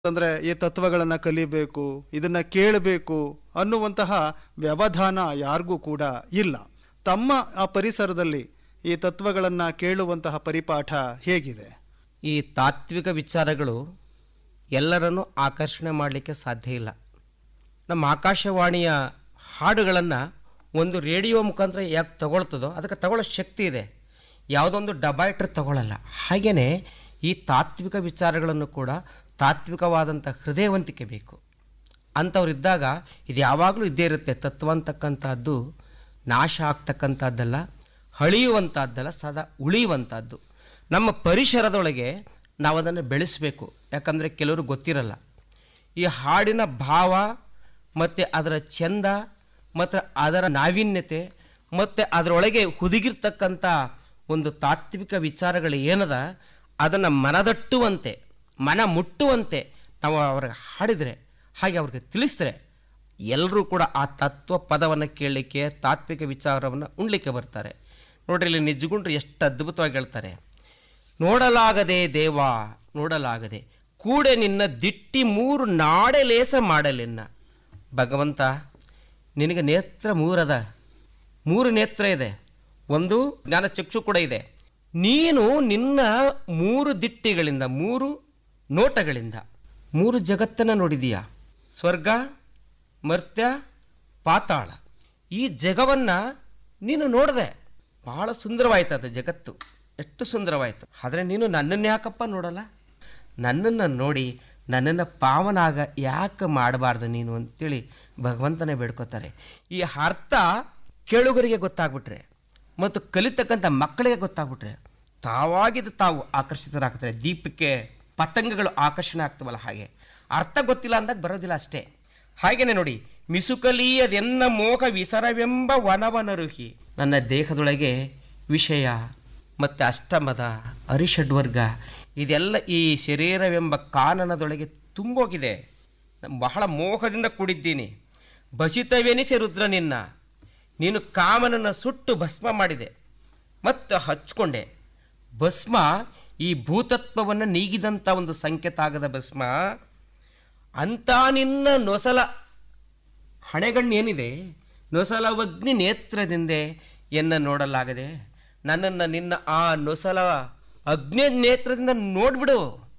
ಅಂದ್ರೆ ಈ ತತ್ವಗಳನ್ನು ಕಲಿಬೇಕು ಇದನ್ನ ಕೇಳಬೇಕು ಅನ್ನುವಂತಹ ವ್ಯವಧಾನ ಯಾರಿಗೂ ಕೂಡ ಇಲ್ಲ ತಮ್ಮ ಆ ಪರಿಸರದಲ್ಲಿ ಈ ತತ್ವಗಳನ್ನು ಕೇಳುವಂತಹ ಪರಿಪಾಠ ಹೇಗಿದೆ ಈ ತಾತ್ವಿಕ ವಿಚಾರಗಳು ಎಲ್ಲರನ್ನೂ ಆಕರ್ಷಣೆ ಮಾಡಲಿಕ್ಕೆ ಸಾಧ್ಯ ಇಲ್ಲ ನಮ್ಮ ಆಕಾಶವಾಣಿಯ ಹಾಡುಗಳನ್ನು ಒಂದು ರೇಡಿಯೋ ಮುಖಾಂತರ ಯಾಕೆ ತಗೊಳ್ತದೋ ಅದಕ್ಕೆ ತಗೊಳ್ಳೋ ಶಕ್ತಿ ಇದೆ ಯಾವುದೊಂದು ಡಬಾಯ್ಟ್ರ್ ತಗೊಳ್ಳಲ್ಲ ಹಾಗೆಯೇ ಈ ತಾತ್ವಿಕ ವಿಚಾರಗಳನ್ನು ಕೂಡ ತಾತ್ವಿಕವಾದಂಥ ಹೃದಯವಂತಿಕೆ ಬೇಕು ಅಂಥವ್ರಿದ್ದಾಗ ಇದು ಯಾವಾಗಲೂ ಇದ್ದೇ ಇರುತ್ತೆ ತತ್ವ ಅಂತಕ್ಕಂಥದ್ದು ನಾಶ ಆಗ್ತಕ್ಕಂಥದ್ದಲ್ಲ ಅಳಿಯುವಂಥದ್ದಲ್ಲ ಸದಾ ಉಳಿಯುವಂಥದ್ದು ನಮ್ಮ ಪರಿಸರದೊಳಗೆ ನಾವು ಅದನ್ನು ಬೆಳೆಸಬೇಕು ಯಾಕಂದರೆ ಕೆಲವರು ಗೊತ್ತಿರಲ್ಲ ಈ ಹಾಡಿನ ಭಾವ ಮತ್ತು ಅದರ ಚಂದ ಮತ್ತು ಅದರ ನಾವೀನ್ಯತೆ ಮತ್ತು ಅದರೊಳಗೆ ಹುದುಗಿರ್ತಕ್ಕಂಥ ಒಂದು ತಾತ್ವಿಕ ವಿಚಾರಗಳು ಏನದ ಅದನ್ನು ಮನದಟ್ಟುವಂತೆ ಮನ ಮುಟ್ಟುವಂತೆ ನಾವು ಅವ್ರಿಗೆ ಹಾಡಿದರೆ ಹಾಗೆ ಅವ್ರಿಗೆ ತಿಳಿಸಿದ್ರೆ ಎಲ್ಲರೂ ಕೂಡ ಆ ತತ್ವ ಪದವನ್ನು ಕೇಳಲಿಕ್ಕೆ ತಾತ್ವಿಕ ವಿಚಾರವನ್ನು ಉಣ್ಲಿಕ್ಕೆ ಬರ್ತಾರೆ ನೋಡ್ರಿ ಇಲ್ಲಿ ನಿಜಗುಂಡ್ರು ಎಷ್ಟು ಅದ್ಭುತವಾಗಿ ಹೇಳ್ತಾರೆ ನೋಡಲಾಗದೆ ದೇವ ನೋಡಲಾಗದೆ ಕೂಡೆ ನಿನ್ನ ದಿಟ್ಟಿ ಮೂರು ನಾಡೆ ಲೇಸ ಮಾಡಲೆನ್ನ ಭಗವಂತ ನಿನಗೆ ನೇತ್ರ ಮೂರದ ಮೂರು ನೇತ್ರ ಇದೆ ಒಂದು ಜ್ಞಾನ ಚಕ್ಷು ಕೂಡ ಇದೆ ನೀನು ನಿನ್ನ ಮೂರು ದಿಟ್ಟಿಗಳಿಂದ ಮೂರು ನೋಟಗಳಿಂದ ಮೂರು ಜಗತ್ತನ್ನು ನೋಡಿದೀಯಾ ಸ್ವರ್ಗ ಮರ್ತ್ಯ ಪಾತಾಳ ಈ ಜಗವನ್ನು ನೀನು ನೋಡಿದೆ ಬಹಳ ಸುಂದರವಾಯ್ತು ಅದು ಜಗತ್ತು ಎಷ್ಟು ಸುಂದರವಾಯಿತು ಆದರೆ ನೀನು ನನ್ನನ್ನು ಯಾಕಪ್ಪ ನೋಡಲ್ಲ ನನ್ನನ್ನು ನೋಡಿ ನನ್ನನ್ನು ಪಾವನಾಗ ಯಾಕೆ ಮಾಡಬಾರ್ದು ನೀನು ಅಂತೇಳಿ ಭಗವಂತನೇ ಬೇಡ್ಕೋತಾರೆ ಈ ಅರ್ಥ ಕೇಳುಗರಿಗೆ ಗೊತ್ತಾಗ್ಬಿಟ್ರೆ ಮತ್ತು ಕಲಿತಕ್ಕಂಥ ಮಕ್ಕಳಿಗೆ ಗೊತ್ತಾಗ್ಬಿಟ್ರೆ ತಾವಾಗಿದ್ದು ತಾವು ಆಕರ್ಷಿತರಾಗ್ತಾರೆ ದೀಪಕ್ಕೆ ಪತಂಗಗಳು ಆಕರ್ಷಣೆ ಆಗ್ತವಲ್ಲ ಹಾಗೆ ಅರ್ಥ ಗೊತ್ತಿಲ್ಲ ಅಂದಾಗ ಬರೋದಿಲ್ಲ ಅಷ್ಟೇ ಹಾಗೇನೆ ನೋಡಿ ಮಿಸುಕಲೀಯದೆನ್ನ ಮೋಹ ವಿಸರವೆಂಬ ವನವನರುಹಿ ನನ್ನ ದೇಹದೊಳಗೆ ವಿಷಯ ಮತ್ತು ಅಷ್ಟಮದ ಅರಿಷಡ್ವರ್ಗ ಇದೆಲ್ಲ ಈ ಶರೀರವೆಂಬ ಕಾನನದೊಳಗೆ ತುಂಬೋಗಿದೆ ನಾನು ಬಹಳ ಮೋಹದಿಂದ ಕೂಡಿದ್ದೀನಿ ಬಸಿತವೆನಿಸಿ ರುದ್ರ ನಿನ್ನ ನೀನು ಕಾಮನನ್ನು ಸುಟ್ಟು ಭಸ್ಮ ಮಾಡಿದೆ ಮತ್ತು ಹಚ್ಕೊಂಡೆ ಭಸ್ಮ ಈ ಭೂತತ್ವವನ್ನು ನೀಗಿದಂಥ ಒಂದು ಸಂಕೇತ ಆಗದ ಭಸ್ಮ ಅಂತ ನಿನ್ನ ನೊಸಲ ಹಣೆಗಣ್ಣು ಏನಿದೆ ನೊಸಲವಗ್ನಿ ನೇತ್ರದಿಂದೆ ಎನ್ನ ನೋಡಲಾಗದೆ ನನ್ನನ್ನು ನಿನ್ನ ಆ ನೊಸಲ ಅಗ್ನಿ ನೇತ್ರದಿಂದ ನೋಡ್ಬಿಡು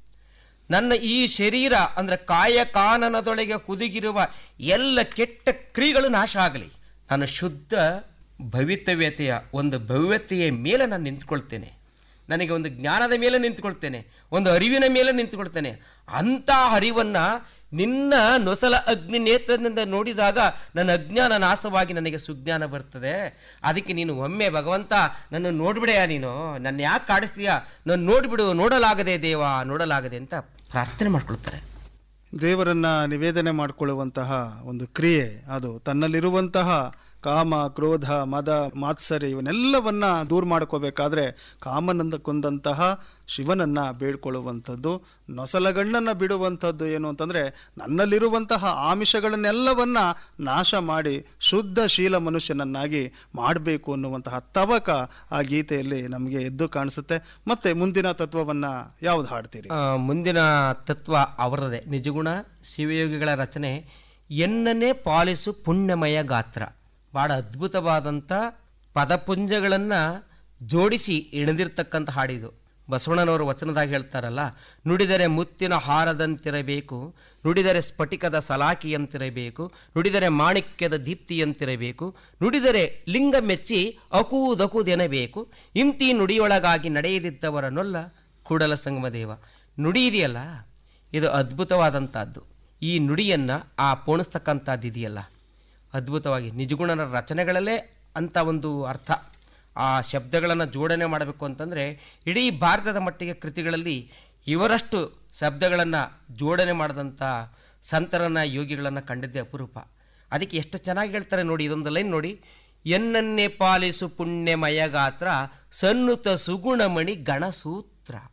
ನನ್ನ ಈ ಶರೀರ ಅಂದರೆ ಕಾಯ ಕಾನನದೊಳಗೆ ಹುದುಗಿರುವ ಎಲ್ಲ ಕೆಟ್ಟ ಕ್ರಿಯೆಗಳು ನಾಶ ಆಗಲಿ ನಾನು ಶುದ್ಧ ಭವಿತವ್ಯತೆಯ ಒಂದು ಭವ್ಯತೆಯ ಮೇಲೆ ನಾನು ನಿಂತ್ಕೊಳ್ತೇನೆ ನನಗೆ ಒಂದು ಜ್ಞಾನದ ಮೇಲೆ ನಿಂತ್ಕೊಳ್ತೇನೆ ಒಂದು ಅರಿವಿನ ಮೇಲೆ ನಿಂತ್ಕೊಳ್ತೇನೆ ಅಂಥ ಅರಿವನ್ನು ನಿನ್ನ ನೊಸಲ ಅಗ್ನಿ ನೇತ್ರದಿಂದ ನೋಡಿದಾಗ ನನ್ನ ಅಜ್ಞಾನ ನಾಶವಾಗಿ ನನಗೆ ಸುಜ್ಞಾನ ಬರ್ತದೆ ಅದಕ್ಕೆ ನೀನು ಒಮ್ಮೆ ಭಗವಂತ ನನ್ನ ನೋಡ್ಬಿಡೆಯಾ ನೀನು ನನ್ನ ಯಾಕೆ ಕಾಡಿಸ್ತೀಯಾ ನಾನು ನೋಡ್ಬಿಡು ನೋಡಲಾಗದೆ ದೇವ ನೋಡಲಾಗದೆ ಅಂತ ಪ್ರಾರ್ಥನೆ ಮಾಡ್ಕೊಳ್ತಾರೆ ದೇವರನ್ನ ನಿವೇದನೆ ಮಾಡಿಕೊಳ್ಳುವಂತಹ ಒಂದು ಕ್ರಿಯೆ ಅದು ತನ್ನಲ್ಲಿರುವಂತಹ ಕಾಮ ಕ್ರೋಧ ಮದ ಮಾತ್ಸರ್ಯ ಇವನ್ನೆಲ್ಲವನ್ನ ದೂರ ಮಾಡ್ಕೋಬೇಕಾದ್ರೆ ಕಾಮನಂದ ಕೊಂದಂತಹ ಶಿವನನ್ನ ಬೇಡ್ಕೊಳ್ಳುವಂಥದ್ದು ನೊಸಲಗಣ್ಣನ್ನು ಬಿಡುವಂಥದ್ದು ಏನು ಅಂತಂದ್ರೆ ನನ್ನಲ್ಲಿರುವಂತಹ ಆಮಿಷಗಳನ್ನೆಲ್ಲವನ್ನ ನಾಶ ಮಾಡಿ ಶುದ್ಧ ಶೀಲ ಮನುಷ್ಯನನ್ನಾಗಿ ಮಾಡಬೇಕು ಅನ್ನುವಂತಹ ತವಕ ಆ ಗೀತೆಯಲ್ಲಿ ನಮಗೆ ಎದ್ದು ಕಾಣಿಸುತ್ತೆ ಮತ್ತೆ ಮುಂದಿನ ತತ್ವವನ್ನ ಯಾವ್ದು ಹಾಡ್ತೀರಿ ಆ, ಮುಂದಿನ ತತ್ವ ಅವರದೇ ನಿಜಗುಣ ಶಿವಯೋಗಿಗಳ ರಚನೆ ಎನ್ನನೇ ಪಾಲಿಸು ಪುಣ್ಯಮಯ ಗಾತ್ರ ಭಾಳ ಅದ್ಭುತವಾದಂಥ ಪದಪುಂಜಗಳನ್ನು ಜೋಡಿಸಿ ಇಣದಿರ್ತಕ್ಕಂಥ ಹಾಡಿದು ಬಸವಣ್ಣನವರು ವಚನದಾಗ ಹೇಳ್ತಾರಲ್ಲ ನುಡಿದರೆ ಮುತ್ತಿನ ಹಾರದಂತಿರಬೇಕು ನುಡಿದರೆ ಸ್ಫಟಿಕದ ಸಲಾಕಿಯಂತಿರಬೇಕು ನುಡಿದರೆ ಮಾಣಿಕ್ಯದ ದೀಪ್ತಿಯಂತಿರಬೇಕು ನುಡಿದರೆ ಲಿಂಗ ಮೆಚ್ಚಿ ಅಕೂದಕೂದೆನಬೇಕು ಇಂತಿ ನುಡಿಯೊಳಗಾಗಿ ನಡೆಯದಿದ್ದವರ ನೊಲ್ಲ ಕೂಡಲ ಸಂಗಮದೇವ ನುಡಿ ಇದೆಯಲ್ಲ ಇದು ಅದ್ಭುತವಾದಂಥದ್ದು ಈ ನುಡಿಯನ್ನು ಆ ಪೋಣಿಸ್ತಕ್ಕಂಥದ್ದು ಇದೆಯಲ್ಲ ಅದ್ಭುತವಾಗಿ ನಿಜಗುಣನ ರಚನೆಗಳಲ್ಲೇ ಅಂಥ ಒಂದು ಅರ್ಥ ಆ ಶಬ್ದಗಳನ್ನು ಜೋಡಣೆ ಮಾಡಬೇಕು ಅಂತಂದರೆ ಇಡೀ ಭಾರತದ ಮಟ್ಟಿಗೆ ಕೃತಿಗಳಲ್ಲಿ ಇವರಷ್ಟು ಶಬ್ದಗಳನ್ನು ಜೋಡಣೆ ಮಾಡಿದಂಥ ಸಂತರನ್ನ ಯೋಗಿಗಳನ್ನು ಕಂಡಿದ್ದೆ ಅಪರೂಪ ಅದಕ್ಕೆ ಎಷ್ಟು ಚೆನ್ನಾಗಿ ಹೇಳ್ತಾರೆ ನೋಡಿ ಇದೊಂದು ಲೈನ್ ನೋಡಿ ಎನ್ನನ್ನೇ ಪಾಲಿಸು ಪುಣ್ಯಮಯ ಗಾತ್ರ ಸನ್ನುತ ಸುಗುಣಮಣಿ ಗಣಸೂತ್ರ